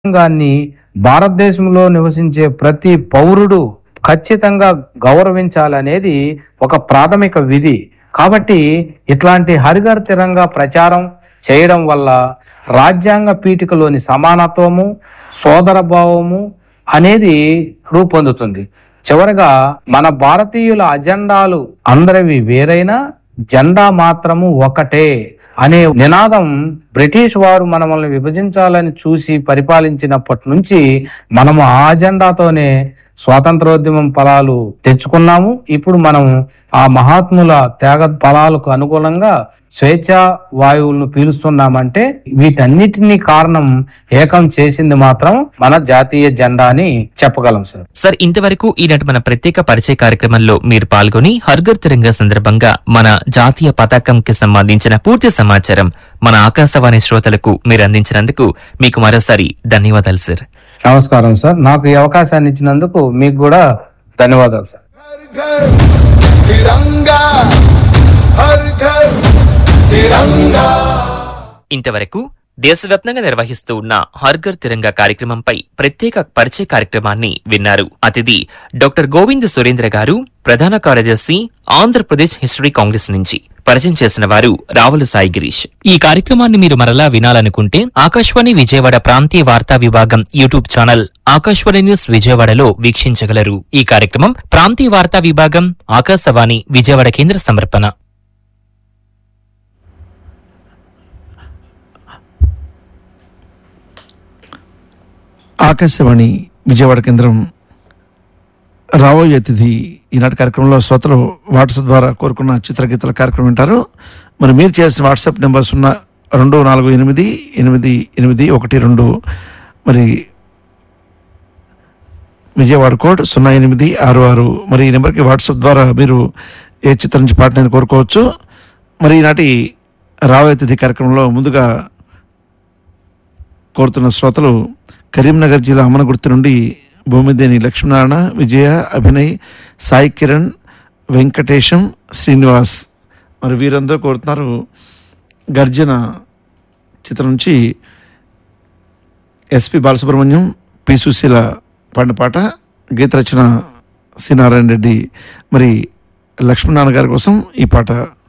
రాజ్యాంగాన్ని భారతదేశంలో నివసించే ప్రతి పౌరుడు ఖచ్చితంగా గౌరవించాలనేది ఒక ప్రాథమిక విధి కాబట్టి ఇట్లాంటి హరిగర్ తిరంగా ప్రచారం చేయడం వల్ల రాజ్యాంగ పీఠికలోని సమానత్వము సోదర భావము అనేది రూపొందుతుంది చివరగా మన భారతీయుల అజెండాలు అందరివి వేరైనా జెండా మాత్రము ఒకటే అనే నినాదం బ్రిటిష్ వారు మనల్ని విభజించాలని చూసి పరిపాలించినప్పటి నుంచి మనము ఆ అజెండాతోనే స్వాతంత్రోద్యమం ఫలాలు తెచ్చుకున్నాము ఇప్పుడు మనం ఆ మహాత్ముల త్యాగ ఫలాలకు అనుగుణంగా స్వేచ్ఛ వాయువులను పీలుస్తున్నామంటే వీటన్నిటినీ కారణం ఏకం చేసింది మాత్రం మన జాతీయ జెండా అని చెప్పగలం సార్ సార్ ఇంతవరకు ఈనాటి మన ప్రత్యేక పరిచయ కార్యక్రమంలో మీరు పాల్గొని హర్ఘర్ తిరంగా సందర్భంగా మన జాతీయ పతాకంకి సంబంధించిన పూర్తి సమాచారం మన ఆకాశవాణి శ్రోతలకు మీరు అందించినందుకు మీకు మరోసారి ధన్యవాదాలు సార్ నమస్కారం సార్ నాకు ఈ అవకాశాన్ని ఇచ్చినందుకు మీకు కూడా ధన్యవాదాలు సార్ घर घर तिरंगा हर घर तिरंगा ఇంతవరకు దేశవ్యాప్తంగా నిర్వహిస్తూ ఉన్న హర్ఘర్ తిరంగా కార్యక్రమంపై ప్రత్యేక పరిచయ కార్యక్రమాన్ని విన్నారు అతిథి డాక్టర్ గోవింద్ సురేంద్ర గారు ప్రధాన కార్యదర్శి ఆంధ్రప్రదేశ్ హిస్టరీ కాంగ్రెస్ నుంచి పరిచయం చేసిన వారు రావుల సాయి గిరీష్ ఈ కార్యక్రమాన్ని మీరు మరలా వినాలనుకుంటే ఆకాశవాణి విజయవాడ ప్రాంతీయ వార్తా విభాగం యూట్యూబ్ ఛానల్ ఆకాశవాణి న్యూస్ విజయవాడలో వీక్షించగలరు ఈ కార్యక్రమం ప్రాంతీయ వార్తా విభాగం ఆకాశవాణి విజయవాడ కేంద్ర సమర్పణ ఆకాశవాణి విజయవాడ కేంద్రం రాబోయే అతిథి ఈనాటి కార్యక్రమంలో శ్రోతలు వాట్సాప్ ద్వారా కోరుకున్న చిత్రగీతల కార్యక్రమం వింటారు మరి మీరు చేసిన వాట్సాప్ నెంబర్ సున్నా రెండు నాలుగు ఎనిమిది ఎనిమిది ఎనిమిది ఒకటి రెండు మరి విజయవాడ కోడ్ సున్నా ఎనిమిది ఆరు ఆరు మరి ఈ నెంబర్కి వాట్సాప్ ద్వారా మీరు ఏ చిత్రం నుంచి పాటని కోరుకోవచ్చు మరి ఈనాటి రాబోయే అతిథి కార్యక్రమంలో ముందుగా కోరుతున్న శ్రోతలు కరీంనగర్ జిల్లా అమ్మనగుర్తి నుండి భూమిదేని లక్ష్మీనారాయణ విజయ అభినయ్ సాయి కిరణ్ వెంకటేశం శ్రీనివాస్ మరి వీరందరూ కోరుతున్నారు గర్జన చిత్రం నుంచి ఎస్పి బాలసుబ్రహ్మణ్యం పి సుశీల పాడిన పాట గీత రచన సి నారాయణ రెడ్డి మరి లక్ష్మీనారాయణ గారి కోసం ఈ పాట